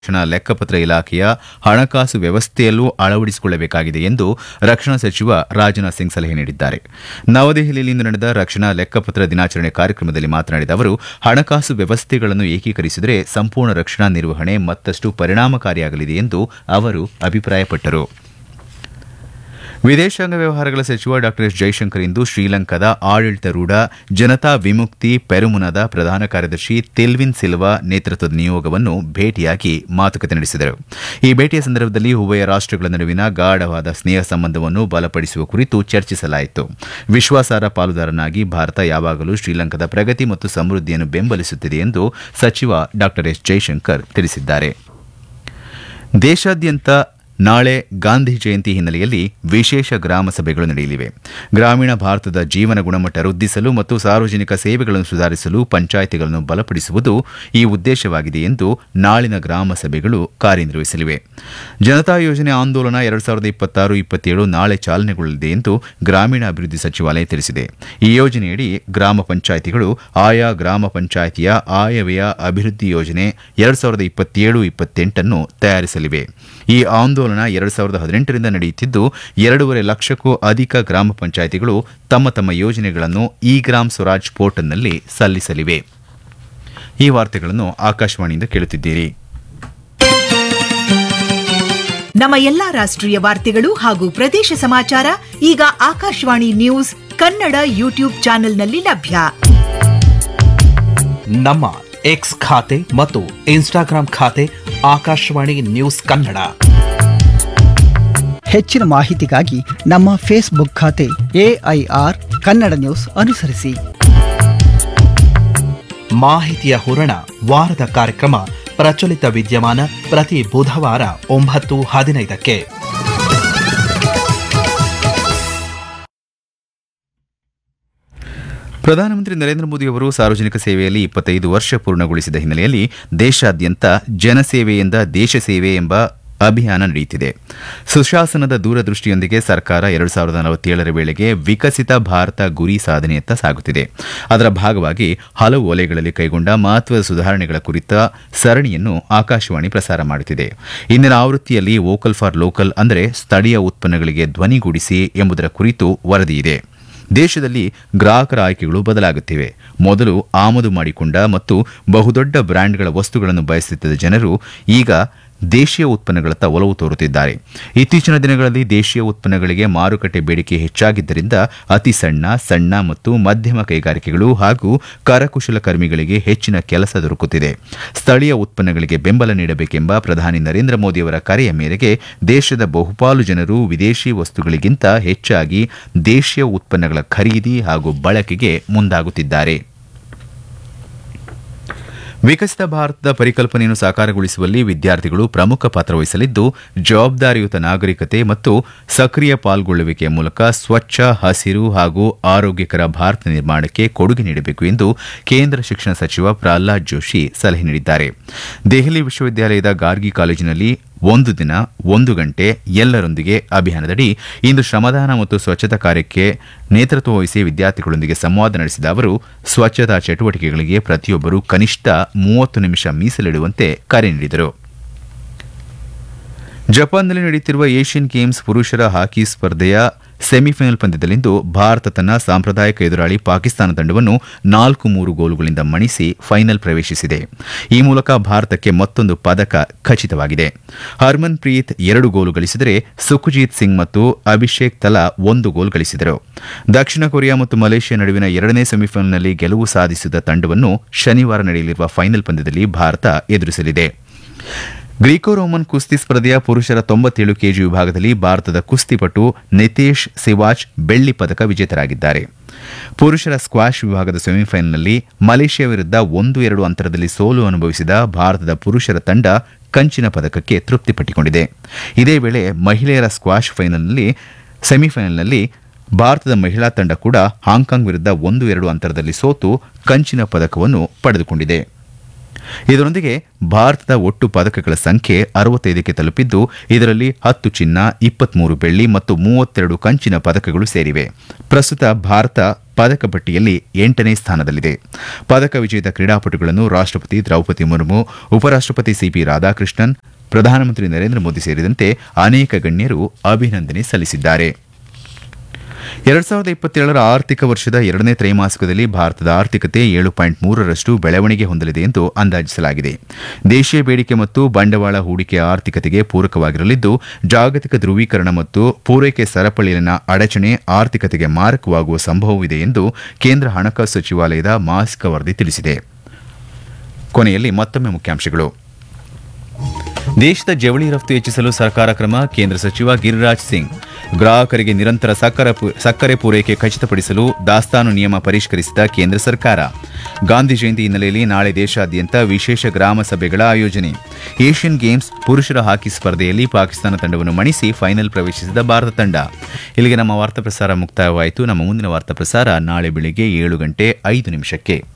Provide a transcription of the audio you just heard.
ರಕ್ಷಣಾ ಲೆಕ್ಕಪತ್ರ ಇಲಾಖೆಯ ಹಣಕಾಸು ವ್ಯವಸ್ಥೆಯಲ್ಲೂ ಅಳವಡಿಸಿಕೊಳ್ಳಬೇಕಾಗಿದೆ ಎಂದು ರಕ್ಷಣಾ ಸಚಿವ ರಾಜನಾಥ್ ಸಿಂಗ್ ಸಲಹೆ ನೀಡಿದ್ದಾರೆ ನವದೆಹಲಿಯಲ್ಲಿಂದು ನಡೆದ ರಕ್ಷಣಾ ಲೆಕ್ಕಪತ್ರ ದಿನಾಚರಣೆ ಕಾರ್ಯಕ್ರಮದಲ್ಲಿ ಮಾತನಾಡಿದ ಅವರು ಹಣಕಾಸು ವ್ಯವಸ್ಥೆಗಳನ್ನು ಏಕೀಕರಿಸಿದರೆ ಸಂಪೂರ್ಣ ರಕ್ಷಣಾ ನಿರ್ವಹಣೆ ಮತ್ತಷ್ಟು ಪರಿಣಾಮಕಾರಿಯಾಗಲಿದೆ ಎಂದು ಅವರು ಅಭಿಪ್ರಾಯಪಟ್ಟರು ವಿದೇಶಾಂಗ ವ್ಯವಹಾರಗಳ ಸಚಿವ ಡಾ ಎಸ್ ಜೈಶಂಕರ್ ಇಂದು ಶ್ರೀಲಂಕಾದ ಆಡಳಿತಾರೂಢ ಜನತಾ ವಿಮುಕ್ತಿ ಪೆರುಮುನದ ಪ್ರಧಾನ ಕಾರ್ಯದರ್ಶಿ ತಿಲ್ವಿನ್ ಸಿಲ್ವಾ ನೇತೃತ್ವದ ನಿಯೋಗವನ್ನು ಭೇಟಿಯಾಗಿ ಮಾತುಕತೆ ನಡೆಸಿದರು ಈ ಭೇಟಿಯ ಸಂದರ್ಭದಲ್ಲಿ ಉಭಯ ರಾಷ್ಟಗಳ ನಡುವಿನ ಗಾಢವಾದ ಸ್ನೇಹ ಸಂಬಂಧವನ್ನು ಬಲಪಡಿಸುವ ಕುರಿತು ಚರ್ಚಿಸಲಾಯಿತು ವಿಶ್ವಾಸಾರ್ಹ ಪಾಲುದಾರನಾಗಿ ಭಾರತ ಯಾವಾಗಲೂ ಶ್ರೀಲಂಕಾದ ಪ್ರಗತಿ ಮತ್ತು ಸಮೃದ್ಧಿಯನ್ನು ಬೆಂಬಲಿಸುತ್ತಿದೆ ಎಂದು ಸಚಿವ ಡಾ ಎಸ್ ಜೈಶಂಕರ್ ತಿಳಿಸಿದ್ದಾರೆ ದೇಶಾದ್ಯಂತ ನಾಳೆ ಗಾಂಧಿ ಜಯಂತಿ ಹಿನ್ನೆಲೆಯಲ್ಲಿ ವಿಶೇಷ ಗ್ರಾಮ ಸಭೆಗಳು ನಡೆಯಲಿವೆ ಗ್ರಾಮೀಣ ಭಾರತದ ಜೀವನ ಗುಣಮಟ್ಟ ವೃದ್ಧಿಸಲು ಮತ್ತು ಸಾರ್ವಜನಿಕ ಸೇವೆಗಳನ್ನು ಸುಧಾರಿಸಲು ಪಂಚಾಯಿತಿಗಳನ್ನು ಬಲಪಡಿಸುವುದು ಈ ಉದ್ದೇಶವಾಗಿದೆ ಎಂದು ನಾಳಿನ ಗ್ರಾಮ ಸಭೆಗಳು ಕಾರ್ಯನಿರ್ವಹಿಸಲಿವೆ ಜನತಾ ಯೋಜನೆ ಆಂದೋಲನ ಎರಡು ಸಾವಿರದ ಇಪ್ಪತ್ತಾರು ಇಪ್ಪತ್ತೇಳು ನಾಳೆ ಚಾಲನೆಗೊಳ್ಳಲಿದೆ ಎಂದು ಗ್ರಾಮೀಣಾಭಿವೃದ್ಧಿ ಸಚಿವಾಲಯ ತಿಳಿಸಿದೆ ಈ ಯೋಜನೆಯಡಿ ಗ್ರಾಮ ಪಂಚಾಯಿತಿಗಳು ಆಯಾ ಗ್ರಾಮ ಪಂಚಾಯಿತಿಯ ಆಯವ್ಯಯ ಅಭಿವೃದ್ಧಿ ಯೋಜನೆ ಎರಡು ಸಾವಿರದ ಇಪ್ಪತ್ತೇಳು ಇಪ್ಪತ್ತೆಂಟನ್ನು ತಯಾರಿಸಲಿವೆ ಈ ಆಂದೋಲನ ಎರಡು ಸಾವಿರದ ಹದಿನೆಂಟರಿಂದ ನಡೆಯುತ್ತಿದ್ದು ಎರಡೂವರೆ ಲಕ್ಷಕ್ಕೂ ಅಧಿಕ ಗ್ರಾಮ ಪಂಚಾಯಿತಿಗಳು ತಮ್ಮ ತಮ್ಮ ಯೋಜನೆಗಳನ್ನು ಇ ಗ್ರಾಮ್ ಸ್ವರಾಜ್ ಪೋರ್ಟಲ್ನಲ್ಲಿ ಸಲ್ಲಿಸಲಿವೆ ಈ ವಾರ್ತೆಗಳನ್ನು ಆಕಾಶವಾಣಿಯಿಂದ ಕೇಳುತ್ತಿದ್ದೀರಿ ನಮ್ಮ ಎಲ್ಲಾ ರಾಷ್ಟ್ರೀಯ ವಾರ್ತೆಗಳು ಹಾಗೂ ಪ್ರದೇಶ ಸಮಾಚಾರ ಈಗ ಆಕಾಶವಾಣಿ ನ್ಯೂಸ್ ಕನ್ನಡ ಯೂಟ್ಯೂಬ್ ಚಾನೆಲ್ನಲ್ಲಿ ಲಭ್ಯ ನಮ್ಮ ಎಕ್ಸ್ ಖಾತೆ ಮತ್ತು ಇನ್ಸ್ಟಾಗ್ರಾಂ ಖಾತೆ ಆಕಾಶವಾಣಿ ನ್ಯೂಸ್ ಕನ್ನಡ ಹೆಚ್ಚಿನ ಮಾಹಿತಿಗಾಗಿ ನಮ್ಮ ಫೇಸ್ಬುಕ್ ಖಾತೆ ಎಐಆರ್ ಕನ್ನಡ ನ್ಯೂಸ್ ಅನುಸರಿಸಿ ಮಾಹಿತಿಯ ಹೂರಣ ವಾರದ ಕಾರ್ಯಕ್ರಮ ಪ್ರಚಲಿತ ವಿದ್ಯಮಾನ ಪ್ರತಿ ಬುಧವಾರ ಒಂಬತ್ತು ಹದಿನೈದಕ್ಕೆ ಪ್ರಧಾನಮಂತ್ರಿ ನರೇಂದ್ರ ಮೋದಿ ಅವರು ಸಾರ್ವಜನಿಕ ಸೇವೆಯಲ್ಲಿ ಇಪ್ಪತ್ತೈದು ವರ್ಷ ಪೂರ್ಣಗೊಳಿಸಿದ ಹಿನ್ನೆಲೆಯಲ್ಲಿ ದೇಶಾದ್ಯಂತ ಜನಸೇವೆಯಿಂದ ದೇಶ ಸೇವೆ ಎಂಬ ಅಭಿಯಾನ ನಡೆಯುತ್ತಿದೆ ಸುಶಾಸನದ ದೂರದೃಷ್ಟಿಯೊಂದಿಗೆ ಸರ್ಕಾರ ಎರಡು ಸಾವಿರದ ನಲವತ್ತೇಳರ ವೇಳೆಗೆ ವಿಕಸಿತ ಭಾರತ ಗುರಿ ಸಾಧನೆಯತ್ತ ಸಾಗುತ್ತಿದೆ ಅದರ ಭಾಗವಾಗಿ ಹಲವು ವಲಯಗಳಲ್ಲಿ ಕೈಗೊಂಡ ಮಹತ್ವದ ಸುಧಾರಣೆಗಳ ಕುರಿತ ಸರಣಿಯನ್ನು ಆಕಾಶವಾಣಿ ಪ್ರಸಾರ ಮಾಡುತ್ತಿದೆ ಇಂದಿನ ಆವೃತ್ತಿಯಲ್ಲಿ ವೋಕಲ್ ಫಾರ್ ಲೋಕಲ್ ಅಂದರೆ ಸ್ಥಳೀಯ ಉತ್ಪನ್ನಗಳಿಗೆ ಧ್ವನಿಗೂಡಿಸಿ ಎಂಬುದರ ಕುರಿತು ವರದಿಯಿದೆ ದೇಶದಲ್ಲಿ ಗ್ರಾಹಕರ ಆಯ್ಕೆಗಳು ಬದಲಾಗುತ್ತಿವೆ ಮೊದಲು ಆಮದು ಮಾಡಿಕೊಂಡ ಮತ್ತು ಬಹುದೊಡ್ಡ ಬ್ರ್ಯಾಂಡ್ಗಳ ವಸ್ತುಗಳನ್ನು ಬಯಸುತ್ತಿದ್ದ ಜನರು ಈಗ ದೇಶೀಯ ಉತ್ಪನ್ನಗಳತ್ತ ಒಲವು ತೋರುತ್ತಿದ್ದಾರೆ ಇತ್ತೀಚಿನ ದಿನಗಳಲ್ಲಿ ದೇಶೀಯ ಉತ್ಪನ್ನಗಳಿಗೆ ಮಾರುಕಟ್ಟೆ ಬೇಡಿಕೆ ಹೆಚ್ಚಾಗಿದ್ದರಿಂದ ಅತಿ ಸಣ್ಣ ಸಣ್ಣ ಮತ್ತು ಮಧ್ಯಮ ಕೈಗಾರಿಕೆಗಳು ಹಾಗೂ ಕರಕುಶಲಕರ್ಮಿಗಳಿಗೆ ಹೆಚ್ಚಿನ ಕೆಲಸ ದೊರಕುತ್ತಿದೆ ಸ್ಥಳೀಯ ಉತ್ಪನ್ನಗಳಿಗೆ ಬೆಂಬಲ ನೀಡಬೇಕೆಂಬ ಪ್ರಧಾನಿ ನರೇಂದ್ರ ಮೋದಿಯವರ ಕರೆಯ ಮೇರೆಗೆ ದೇಶದ ಬಹುಪಾಲು ಜನರು ವಿದೇಶಿ ವಸ್ತುಗಳಿಗಿಂತ ಹೆಚ್ಚಾಗಿ ದೇಶೀಯ ಉತ್ಪನ್ನಗಳ ಖರೀದಿ ಹಾಗೂ ಬಳಕೆಗೆ ಮುಂದಾಗುತ್ತಿದ್ದಾರೆ ವಿಕಸಿತ ಭಾರತದ ಪರಿಕಲ್ಪನೆಯನ್ನು ಸಾಕಾರಗೊಳಿಸುವಲ್ಲಿ ವಿದ್ಯಾರ್ಥಿಗಳು ಪ್ರಮುಖ ಪಾತ್ರ ವಹಿಸಲಿದ್ದು ಜವಾಬ್ದಾರಿಯುತ ನಾಗರಿಕತೆ ಮತ್ತು ಸಕ್ರಿಯ ಪಾಲ್ಗೊಳ್ಳುವಿಕೆಯ ಮೂಲಕ ಸ್ವಚ್ಛ ಹಸಿರು ಹಾಗೂ ಆರೋಗ್ಯಕರ ಭಾರತ ನಿರ್ಮಾಣಕ್ಕೆ ಕೊಡುಗೆ ನೀಡಬೇಕು ಎಂದು ಕೇಂದ್ರ ಶಿಕ್ಷಣ ಸಚಿವ ಪ್ರಹ್ಲಾದ್ ಜೋಶಿ ಸಲಹೆ ನೀಡಿದ್ದಾರೆ ದೆಹಲಿ ವಿಶ್ವವಿದ್ಯಾಲಯದ ಗಾರ್ಗಿ ಕಾಲೇಜಿನಲ್ಲಿ ಒಂದು ದಿನ ಒಂದು ಗಂಟೆ ಎಲ್ಲರೊಂದಿಗೆ ಅಭಿಯಾನದಡಿ ಇಂದು ಶ್ರಮದಾನ ಮತ್ತು ಸ್ವಚ್ಛತಾ ಕಾರ್ಯಕ್ಕೆ ನೇತೃತ್ವ ವಹಿಸಿ ವಿದ್ಯಾರ್ಥಿಗಳೊಂದಿಗೆ ಸಂವಾದ ನಡೆಸಿದ ಅವರು ಸ್ವಚ್ಛತಾ ಚಟುವಟಿಕೆಗಳಿಗೆ ಪ್ರತಿಯೊಬ್ಬರು ಕನಿಷ್ಠ ಮೂವತ್ತು ನಿಮಿಷ ಮೀಸಲಿಡುವಂತೆ ಕರೆ ನೀಡಿದರು ಜಪಾನ್ನಲ್ಲಿ ನಡೆಯುತ್ತಿರುವ ಏಷ್ಯನ್ ಗೇಮ್ಸ್ ಪುರುಷರ ಹಾಕಿ ಸ್ಪರ್ಧೆಯ ಸೆಮಿಫೈನಲ್ ಪಂದ್ಯದಲ್ಲಿಂದು ಭಾರತ ತನ್ನ ಸಾಂಪ್ರದಾಯಿಕ ಎದುರಾಳಿ ಪಾಕಿಸ್ತಾನ ತಂಡವನ್ನು ನಾಲ್ಕು ಮೂರು ಗೋಲುಗಳಿಂದ ಮಣಿಸಿ ಫೈನಲ್ ಪ್ರವೇಶಿಸಿದೆ ಈ ಮೂಲಕ ಭಾರತಕ್ಕೆ ಮತ್ತೊಂದು ಪದಕ ಖಚಿತವಾಗಿದೆ ಹರ್ಮನ್ ಪ್ರೀತ್ ಎರಡು ಗೋಲು ಗಳಿಸಿದರೆ ಸುಖಜಿತ್ ಸಿಂಗ್ ಮತ್ತು ಅಭಿಷೇಕ್ ತಲಾ ಒಂದು ಗೋಲ್ ಗಳಿಸಿದರು ದಕ್ಷಿಣ ಕೊರಿಯಾ ಮತ್ತು ಮಲೇಷ್ಯಾ ನಡುವಿನ ಎರಡನೇ ಸೆಮಿಫೈನಲ್ನಲ್ಲಿ ಗೆಲುವು ಸಾಧಿಸಿದ ತಂಡವನ್ನು ಶನಿವಾರ ನಡೆಯಲಿರುವ ಫೈನಲ್ ಪಂದ್ಯದಲ್ಲಿ ಭಾರತ ಎದುರಿಸಲಿದೆ ಗ್ರೀಕೋ ರೋಮನ್ ಕುಸ್ತಿ ಸ್ಪರ್ಧೆಯ ಪುರುಷರ ತೊಂಬತ್ತೇಳು ಕೆಜಿ ವಿಭಾಗದಲ್ಲಿ ಭಾರತದ ಕುಸ್ತಿಪಟು ನಿತೇಶ್ ಸಿವಾಚ್ ಬೆಳ್ಳಿ ಪದಕ ವಿಜೇತರಾಗಿದ್ದಾರೆ ಪುರುಷರ ಸ್ಕ್ವಾಷ್ ವಿಭಾಗದ ಸೆಮಿಫೈನಲ್ನಲ್ಲಿ ಮಲೇಷ್ಯಾ ವಿರುದ್ಧ ಒಂದು ಎರಡು ಅಂತರದಲ್ಲಿ ಸೋಲು ಅನುಭವಿಸಿದ ಭಾರತದ ಪುರುಷರ ತಂಡ ಕಂಚಿನ ಪದಕಕ್ಕೆ ತೃಪ್ತಿಪಟ್ಟುಕೊಂಡಿದೆ ಇದೇ ವೇಳೆ ಮಹಿಳೆಯರ ಸ್ಕ್ವಾಷ್ ಫೈನಲ್ನಲ್ಲಿ ಸೆಮಿಫೈನಲ್ನಲ್ಲಿ ಭಾರತದ ಮಹಿಳಾ ತಂಡ ಕೂಡ ಹಾಂಕಾಂಗ್ ವಿರುದ್ಧ ಒಂದು ಎರಡು ಅಂತರದಲ್ಲಿ ಸೋತು ಕಂಚಿನ ಪದಕವನ್ನು ಪಡೆದುಕೊಂಡಿದೆ ಇದರೊಂದಿಗೆ ಭಾರತದ ಒಟ್ಟು ಪದಕಗಳ ಸಂಖ್ಯೆ ಅರವತ್ತೈದಕ್ಕೆ ತಲುಪಿದ್ದು ಇದರಲ್ಲಿ ಹತ್ತು ಚಿನ್ನ ಇಪ್ಪತ್ಮೂರು ಬೆಳ್ಳಿ ಮತ್ತು ಮೂವತ್ತೆರಡು ಕಂಚಿನ ಪದಕಗಳು ಸೇರಿವೆ ಪ್ರಸ್ತುತ ಭಾರತ ಪದಕ ಪಟ್ಟಿಯಲ್ಲಿ ಎಂಟನೇ ಸ್ಥಾನದಲ್ಲಿದೆ ಪದಕ ವಿಜೇತ ಕ್ರೀಡಾಪಟುಗಳನ್ನು ರಾಷ್ಟಪತಿ ದ್ರೌಪದಿ ಮುರ್ಮು ಉಪರಾಷ್ಟಪತಿ ಸಿಪಿ ರಾಧಾಕೃಷ್ಣನ್ ಪ್ರಧಾನಮಂತ್ರಿ ನರೇಂದ್ರ ಮೋದಿ ಸೇರಿದಂತೆ ಅನೇಕ ಗಣ್ಯರು ಅಭಿನಂದನೆ ಸಲ್ಲಿಸಿದ್ದಾರೆ ಎರಡ್ ಸಾವಿರದ ಇಪ್ಪತ್ತೇಳರ ಆರ್ಥಿಕ ವರ್ಷದ ಎರಡನೇ ತ್ರೈಮಾಸಿಕದಲ್ಲಿ ಭಾರತದ ಆರ್ಥಿಕತೆ ಏಳು ಪಾಯಿಂಟ್ ಮೂರರಷ್ಟು ಬೆಳವಣಿಗೆ ಹೊಂದಲಿದೆ ಎಂದು ಅಂದಾಜಿಸಲಾಗಿದೆ ದೇಶೀಯ ಬೇಡಿಕೆ ಮತ್ತು ಬಂಡವಾಳ ಹೂಡಿಕೆ ಆರ್ಥಿಕತೆಗೆ ಪೂರಕವಾಗಿರಲಿದ್ದು ಜಾಗತಿಕ ಧ್ರುವೀಕರಣ ಮತ್ತು ಪೂರೈಕೆ ಸರಪಳಿಯಲ್ಲಿನ ಅಡಚಣೆ ಆರ್ಥಿಕತೆಗೆ ಮಾರಕವಾಗುವ ಸಂಭವವಿದೆ ಎಂದು ಕೇಂದ್ರ ಹಣಕಾಸು ಸಚಿವಾಲಯದ ಮಾಸಿಕ ವರದಿ ತಿಳಿಸಿದೆ ಕೊನೆಯಲ್ಲಿ ಮತ್ತೊಮ್ಮೆ ಮುಖ್ಯಾಂಶಗಳು ದೇಶದ ಜವಳಿ ರಫ್ತು ಹೆಚ್ಚಿಸಲು ಸರ್ಕಾರ ಕ್ರಮ ಕೇಂದ್ರ ಸಚಿವ ಗಿರಿರಾಜ್ ಸಿಂಗ್ ಗ್ರಾಹಕರಿಗೆ ನಿರಂತರ ಸಕ್ಕರೆ ಪೂ- ಸಕ್ಕರೆ ಪೂರೈಕೆ ಖಚಿತಪಡಿಸಲು ದಾಸ್ತಾನು ನಿಯಮ ಪರಿಷ್ಕರಿಸಿದ ಕೇಂದ್ರ ಸರ್ಕಾರ ಗಾಂಧಿ ಜಯಂತಿ ಹಿನ್ನೆಲೆಯಲ್ಲಿ ನಾಳೆ ದೇಶಾದ್ಯಂತ ವಿಶೇಷ ಗ್ರಾಮ ಸಭೆಗಳ ಆಯೋಜನೆ ಏಷ್ಯನ್ ಗೇಮ್ಸ್ ಪುರುಷರ ಹಾಕಿ ಸ್ಪರ್ಧೆಯಲ್ಲಿ ಪಾಕಿಸ್ತಾನ ತಂಡವನ್ನು ಮಣಿಸಿ ಫೈನಲ್ ಪ್ರವೇಶಿಸಿದ ಭಾರತ ತಂಡ ಇಲ್ಲಿಗೆ ನಮ್ಮ ವಾರ್ತಾ ಪ್ರಸಾರ ಮುಕ್ತಾಯವಾಯಿತು ನಮ್ಮ ಮುಂದಿನ ವಾರ್ತಾ ಪ್ರಸಾರ ನಾಳೆ ಬೆಳಿಗ್ಗೆ ಏಳು ಗಂಟೆ ಐದು ನಿಮಿಷಕ್ಕೆ